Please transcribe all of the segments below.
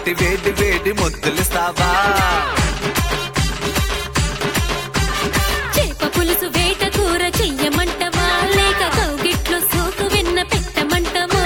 లాంటి వేడి వేడి ముద్దులిస్తావా చేప పులుసు వేట కూర చెయ్యమంటవా లేక కౌగిట్లో సోకు వెన్న పెట్టమంటవా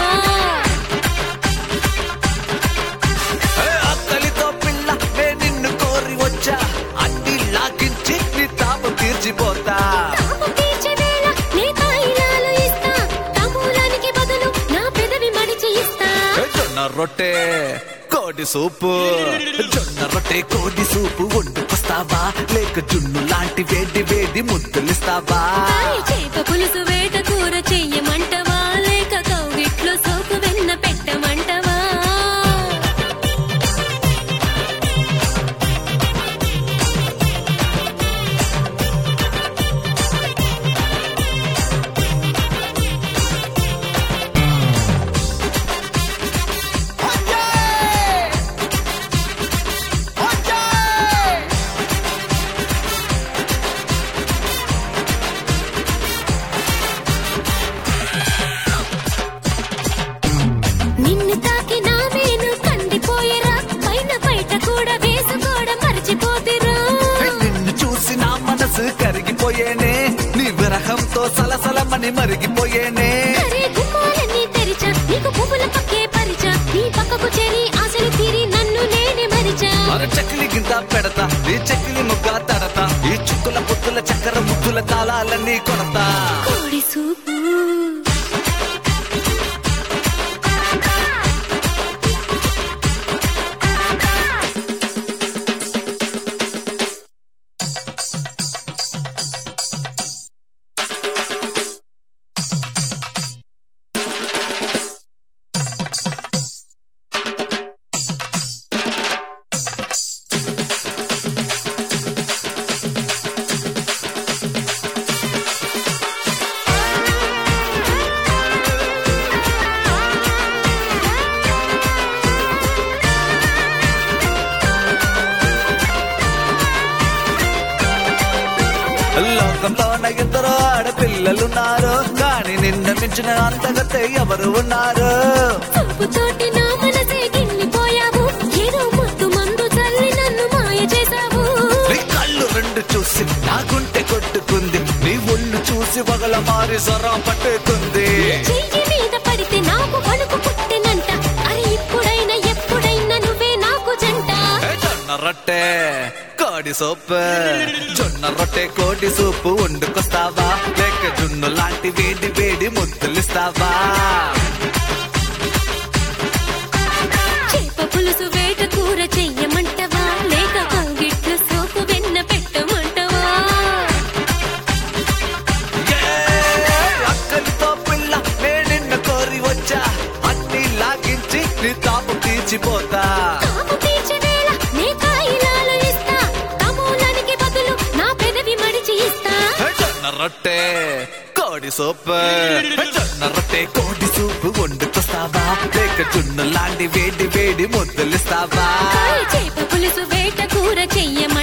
ఏ ఆకలితో పిల్ల నే నిన్ను కోరి వచ్చా అన్ని లాగించి నీ తాపు తీర్చిపోతా తాపు తీర్చే వేళ నీ తాయిలాలు ఇస్తా తాంబూలానికి బదులు నా పెదవి మడిచి ఇస్తా ఏ జొన్న రొట్టె కోడి సూపు జొన్న రొట్టె కోడి సూపు వండుకొస్తావా లేక జున్ను లాంటి వేడి వేడి ముద్దులిస్తావా తాయి చేప పులుసు వేట కూర చెయ్యమంటవా లేక కౌగిట్లో సోకు వెన్న పెట్టమంటవా నిన్ను తాకి నా మేను కందిపోయేరా పైన బయట కూడా వేసుకోవడం మర్చిపోతిరా నిన్ను చూసి నా మనసు కరిగిపోయేనే నీ విరహంతో సలసలమని మరిగిపోయేనే అరే గుమ్మాలన్నీ తెరిచా నీకు పువ్వుల పక్కే పరిచా నీ పక్కకు చేరి ఆశలు తీరి నన్ను నేనే మరిచా మన చక్కిలి గింత పెడతా నీ చక్కిలి ముగ్గ తడతా ఈ చుక్కుల పుత్తుల చక్కెర ముద్దుల తాళాలన్నీ కొడతా కోడి సూపు లోకంలోన ఇద్దరు ఆడపిల్లలున్నారు కానీ నిన్న మించిన అంతగతే ఎవరు ఉన్నారు చూపుతోటి నా మనసే గిల్లిపోయావు ఏదో ముద్దు మందు చల్లి నన్ను మాయ చేశావు నీ కళ్ళు రెండు చూసి నా గుంటె కొట్టుకుంది నీ ఒళ్ళు చూసి వగల మారి సొరం పట్టుకుంది చెయ్యి మీద పడితే నాకు వణుకు పుట్టినంట అరే ఇప్పుడైనా ఎప్పుడైనా నువ్వే నాకు జంట ఏ జొన్న రొట్టె కోడి సూపు జొన్న రొట్టె కోడి సూపు వండుకొస్తావా లేక జున్ను లాంటి వేడి వేడి ముద్దులిస్తావా చేప పులుసు వేట కూర చెయ్యమంటవా లేక కౌగిట్లు సోకు వెన్న పెట్టమంటవా ఏ, అక్కడితో పిల్ల నే నిన్ను కోరి వచ్చా అన్ని లాగించి నీ తాపు తీర్చిపోతా తాపు తీర్చే వేళ నీ కాయిలాలు ఇస్తా తాంబూలానికి బదులు నా పెదవి మడిచి ఇస్తా జొన్న రొట్టె కోడి సూపు జొన్న రొట్టె కోడి సూపు వండుకొస్తావా లేక జున్ను లాంటి వేడి వేడి ముద్దులిస్తావా చేప పులుసు వేట కూర చెయ్యమంటవా